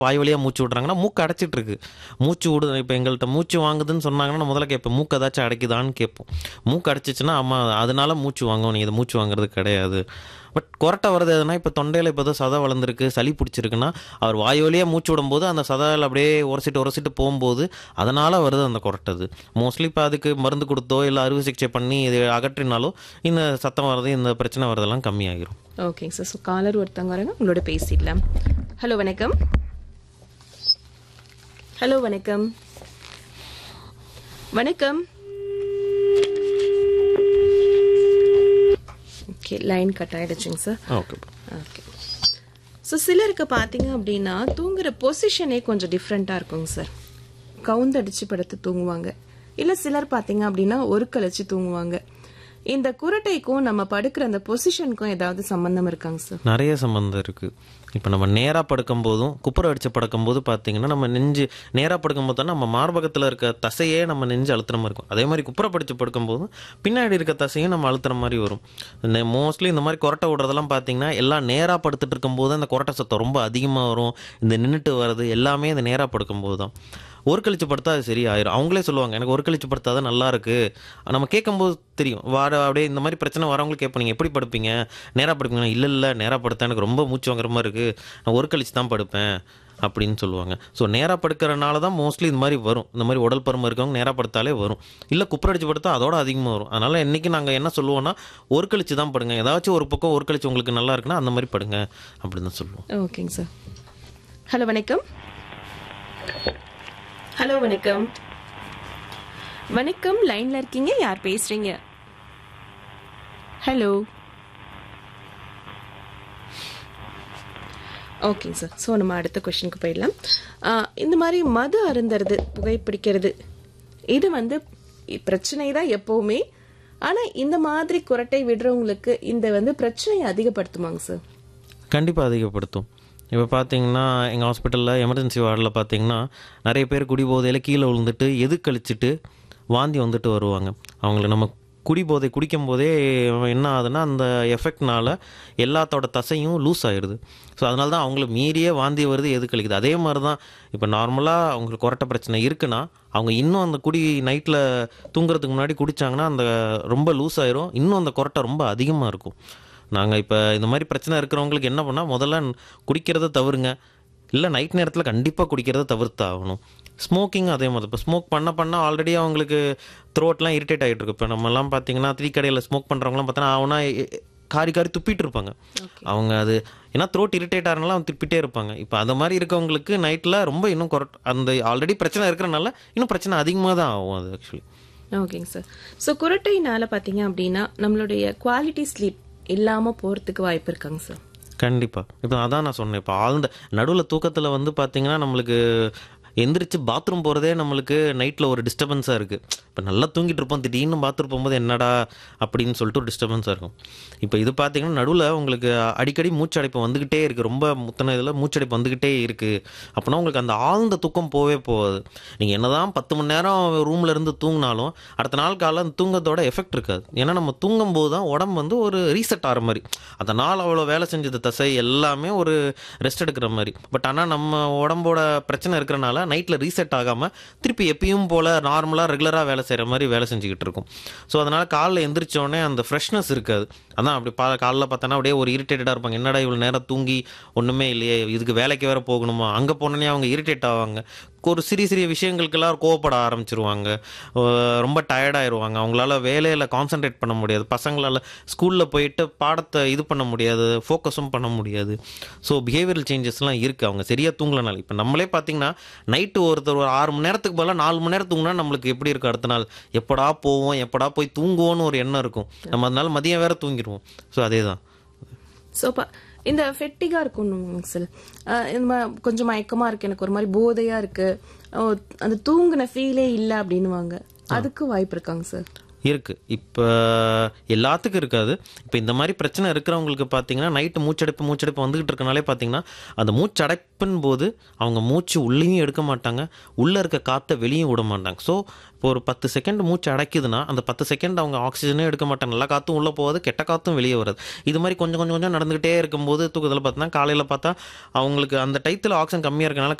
வாய் வழியா மூச்சு விடுறாங்கன்னா மூக்கு அடைச்சிட்டு இருக்கு மூச்சு விடு இப்போ எங்கள்கிட்ட மூச்சு வாங்குதுன்னு சொன்னாங்கன்னா நான் முதல்ல கேட்பேன் மூக்கு ஏதாச்சும் அடைக்குதான்னு கேட்போம் மூக்கு அடைச்சிச்சுன்னா ஆமாம் அதனால மூச்சு வாங்கும் நீ இதை மூச்சு வாங்குறது கிடையாது பட் கொரட்டை வருது எதுனா இப்போ தொண்டையில் இப்போ ஏதோ சதை வளர்ந்துருக்கு சளி பிடிச்சிருக்குன்னா அவர் வாய் வழியாக மூச்சு விடும்போது அந்த சதையில் அப்படியே உரசிட்டு உரசிட்டு போகும்போது அதனால் வருது அந்த கொரட்டது மோஸ்ட்லி இப்போ அதுக்கு மருந்து கொடுத்தோ இல்லை அறுவை சிகிச்சை பண்ணி இது அகற்றினாலோ இந்த சத்தம் வர்றது இந்த பிரச்சனை வரதெல்லாம் கம்மியாகிரும் ஓகேங்க சார் ஸோ காலர் ஒருத்தவங்க வராங்க உங்களோட பேசிடலாம் ஹலோ வணக்கம் ஹலோ வணக்கம் வணக்கம் ஓகே லைன் கட் ஆயிடுச்சுங்க சார் ஓகே ஓகே ஸோ சிலருக்கு பார்த்தீங்க அப்படின்னா தூங்குற பொசிஷனே கொஞ்சம் டிஃப்ரெண்ட்டாக இருக்குங்க சார் கவுந்தடிச்சு படுத்து தூங்குவாங்க இல்லை சிலர் பார்த்தீங்க அப்படின்னா ஒரு கழிச்சு தூங்குவாங்க இந்த குரட்டைக்கும் நம்ம படுக்கிற அந்த பொசிஷனுக்கும் ஏதாவது சம்பந்தம் இருக்காங்க சார் நிறைய சம்மந்தம் இருக்குது இப்போ நம்ம நேராக படுக்கும் போதும் குப்புற அடித்து படுக்கும்போது பார்த்தீங்கன்னா நம்ம நெஞ்சு நேராக படுக்கும்போது தான் நம்ம மார்பகத்தில் இருக்க தசையே நம்ம நெஞ்சு அழுத்துற மாதிரி இருக்கும் அதே மாதிரி குப்புற படித்து படுக்கும்போதும் பின்னாடி இருக்க தசையும் நம்ம அழுத்துற மாதிரி வரும் மோஸ்ட்லி இந்த மாதிரி கொரட்டை விடுறதெல்லாம் பார்த்தீங்கன்னா எல்லாம் நேராக படுத்துட்டு இருக்கும்போது அந்த கொரட்டை சத்தம் ரொம்ப அதிகமாக வரும் இந்த நின்றுட்டு வர்றது எல்லாமே இந்த நேராக படுக்கும்போது தான் ஒரு கழிச்சு படுத்தா அது சரியாயிரும் அவங்களே சொல்லுவாங்க எனக்கு ஒரு கழிச்சு படுத்தா தான் நல்லா இருக்கு நம்ம கேட்கும்போது தெரியும் வாட அப்படியே இந்த மாதிரி பிரச்சனை வரவங்களுக்கு கேட்போம் நீங்கள் எப்படி படுப்பீங்க நேராக படுப்பீங்க இல்லை இல்லை நேராக படுத்தா எனக்கு ரொம்ப மூச்சு வாங்குற மாதிரி இருக்கு நான் ஒரு கழிச்சு தான் படுப்பேன் அப்படின்னு சொல்லுவாங்க ஸோ நேராக படுக்கிறனால தான் மோஸ்ட்லி இந்த மாதிரி வரும் இந்த மாதிரி உடல் பருமன் இருக்கவங்க நேராக படுத்தாலே வரும் இல்லை குப்புரடிச்சு படுத்தா அதோட அதிகமாக வரும் அதனால் இன்றைக்கி நாங்கள் என்ன சொல்லுவோம்னா ஒரு கழிச்சு தான் படுங்க ஏதாச்சும் ஒரு பக்கம் ஒரு கழிச்சு உங்களுக்கு நல்லா இருக்குன்னா அந்த மாதிரி படுங்க அப்படின்னு தான் சொல்லுவோம் ஓகேங்க சார் ஹலோ வணக்கம் ஹலோ வணக்கம் வணக்கம் லைன்ல இருக்கீங்க யார் பேசுறீங்க ஹலோ ஓகேங்க சார் ஸோ நம்ம அடுத்த கொஷனுக்கு போயிடலாம் ஆஹ் இந்த மாதிரி மது அருந்துறது புகைப்பிடிக்கிறது இது வந்து பிரச்சனை தான் எப்பவுமே ஆனா இந்த மாதிரி குரட்டை விடுறவங்களுக்கு இந்த வந்து பிரச்சனையை அதிகப்படுத்துமாங்க சார் கண்டிப்பாக அதிகப்படுத்தும் இப்போ பார்த்தீங்கன்னா எங்கள் ஹாஸ்பிட்டலில் எமர்ஜென்சி வார்டில் பார்த்தீங்கன்னா நிறைய பேர் குடிபோதையில் கீழே விழுந்துட்டு எது கழிச்சிட்டு வாந்தி வந்துட்டு வருவாங்க அவங்கள நம்ம குடிபோதை குடிக்கும் போதே என்ன ஆகுதுன்னா அந்த எஃபெக்ட்னால எல்லாத்தோட தசையும் லூஸ் ஆயிடுது ஸோ அதனால தான் அவங்களுக்கு மீறியே வாந்தி வருது எது கழிக்குது அதே மாதிரி தான் இப்போ நார்மலாக அவங்களுக்கு கொரட்டை பிரச்சனை இருக்குன்னா அவங்க இன்னும் அந்த குடி நைட்டில் தூங்குறதுக்கு முன்னாடி குடித்தாங்கன்னா அந்த ரொம்ப லூஸ் ஆயிரும் இன்னும் அந்த கொரட்டை ரொம்ப அதிகமாக இருக்கும் நாங்கள் இப்போ இந்த மாதிரி பிரச்சனை இருக்கிறவங்களுக்கு என்ன பண்ணால் முதல்ல குடிக்கிறத தவிருங்க இல்லை நைட் நேரத்தில் கண்டிப்பாக குடிக்கிறத தவிர்த்து ஆகணும் ஸ்மோக்கிங் அதே மாதிரி இப்போ ஸ்மோக் பண்ண பண்ண ஆல்ரெடி அவங்களுக்கு த்ரோட்லாம் இரிட்டேட் ஆகிட்டு இருக்கு இப்போ நம்மலாம் பார்த்தீங்கன்னா த்ரீ கடையில் ஸ்மோக் பண்ணுறவங்களாம் பார்த்தோன்னா அவனா காரி காரி துப்பிட்டு இருப்பாங்க அவங்க அது ஏன்னா த்ரோட் இரிட்டேட் ஆகிறனால அவங்க துப்பிட்டே இருப்பாங்க இப்போ அந்த மாதிரி இருக்கவங்களுக்கு நைட்டில் ரொம்ப இன்னும் கொரட் அந்த ஆல்ரெடி பிரச்சனை இருக்கிறனால இன்னும் பிரச்சனை அதிகமாக தான் ஆகும் அது ஆக்சுவலி ஓகேங்க சார் ஸோ குரட்டையினால பார்த்தீங்க அப்படின்னா நம்மளுடைய குவாலிட்டி ஸ்லீப் இல்லாமல் போகிறதுக்கு வாய்ப்பு இருக்காங்க சார் கண்டிப்பாக இப்போ அதான் நான் சொன்னேன் இப்போ ஆழ்ந்த நடுவில் தூக்கத்தில் வந்து பார்த்தீங்கன்னா நம்மளுக்கு எந்திரிச்சு பாத்ரூம் போகிறதே நம்மளுக்கு நைட்டில் ஒரு டிஸ்டர்பன்ஸாக இருக்குது இப்போ நல்லா தூங்கிட்டு இருப்போம் திடீர்னு பாத்ரூம் போகும்போது என்னடா அப்படின்னு சொல்லிட்டு ஒரு டிஸ்டர்பன்ஸாக இருக்கும் இப்போ இது பார்த்தீங்கன்னா நடுவில் உங்களுக்கு அடிக்கடி மூச்சடைப்பு வந்துக்கிட்டே இருக்குது ரொம்ப முத்தன இதில் மூச்சடைப்பு வந்துக்கிட்டே இருக்குது அப்படின்னா உங்களுக்கு அந்த ஆழ்ந்த தூக்கம் போவே போகாது நீங்கள் என்னதான் பத்து மணி நேரம் ரூமில் இருந்து தூங்கினாலும் அடுத்த நாள் காலைல அந்த தூங்கத்தோட எஃபெக்ட் இருக்காது ஏன்னா நம்ம தூங்கும் போது தான் உடம்பு வந்து ஒரு ரீசெட் ஆகிற மாதிரி அந்த நாள் அவ்வளோ வேலை செஞ்சது தசை எல்லாமே ஒரு ரெஸ்ட் எடுக்கிற மாதிரி பட் ஆனால் நம்ம உடம்போட பிரச்சனை இருக்கிறனால நைட்டில் ரீசெட் ஆகாமல் திருப்பி எப்பயும் போல் நார்மலாக ரெகுலராக வேலை செய்கிற மாதிரி வேலை செஞ்சுக்கிட்டு இருக்கும் ஸோ அதனால் காலைல எந்திரிச்சோடனே அந்த ஃப்ரெஷ்னஸ் இருக்காது அதான் அப்படி பா காலைல பார்த்தோன்னா அப்படியே ஒரு இரிட்டேட்டடாக இருப்பாங்க என்னடா இவ்வளோ நேரம் தூங்கி ஒன்றுமே இல்லையே இதுக்கு வேலைக்கு வேற போகணுமா அங்கே போனோன்னே அவங்க இரிட்டேட் ஆவாங்க ஒரு சிறிய சிறிய விஷயங்களுக்கெல்லாம் கோவப்பட ஆரம்பிச்சிருவாங்க அஹ் ரொம்ப டயர்டாயிருவாங்க அவங்களால வேலையில் கான்சென்ட்ரேட் பண்ண முடியாது பசங்களால் ஸ்கூலில் போயிட்டு பாடத்தை இது பண்ண முடியாது ஃபோக்கஸும் பண்ண முடியாது ஸோ பிஹேவியரல் சேஞ்சஸ்லாம் இருக்குது அவங்க சரியாக தூங்கலனால இப்போ நம்மளே பார்த்தீங்கன்னா நைட்டு ஒருத்தர் ஒரு ஆறு மணி நேரத்துக்கு பதிலாக நாலு மணி நேரம் தூங்கினா நம்மளுக்கு எப்படி இருக்கும் அடுத்த நாள் எப்படா போவோம் எப்படா போய் தூங்குவோன்னு ஒரு எண்ணம் இருக்கும் நம்ம அதனால மதியம் வேற தூங்கிடுவோம் ஸோ அதே தான் ஸோ இந்த ஃபெட்டிகா இருக்கும் சார் இந்த மாதிரி கொஞ்சம் மயக்கமா இருக்கு எனக்கு ஒரு மாதிரி போதையா இருக்கு அஹ் அந்த தூங்குன ஃபீலே இல்லை அப்படின்னுவாங்க அதுக்கு வாய்ப்பு இருக்காங்க சார் இருக்கு இப்போ எல்லாத்துக்கும் இருக்காது இப்போ இந்த மாதிரி பிரச்சனை இருக்கிறவங்களுக்கு பார்த்தீங்கன்னா நைட்டு மூச்சடைப்பு மூச்சடைப்பு வந்துகிட்டு இருக்கனாலே பார்த்தீங்கன்னா அந்த மூச்சடைப்பின் போது அவங்க மூச்சு உள்ளேயும் எடுக்க மாட்டாங்க உள்ளே இருக்க காற்றை வெளியும் விட மாட்டாங்க ஸோ இப்போ ஒரு பத்து செகண்ட் மூச்சு அடைக்குதுன்னா அந்த பத்து செகண்ட் அவங்க ஆக்சிஜனே எடுக்க மாட்டாங்க நல்ல காற்றும் உள்ளே போகாது கெட்ட காற்றும் வெளியே வராது இது மாதிரி கொஞ்சம் கொஞ்சம் கொஞ்சம் நடந்துகிட்டே இருக்கும்போது தூக்கத்தில் பார்த்தீங்கன்னா காலையில் பார்த்தா அவங்களுக்கு அந்த டயத்தில் ஆக்சிஜன் கம்மியாக இருக்கனால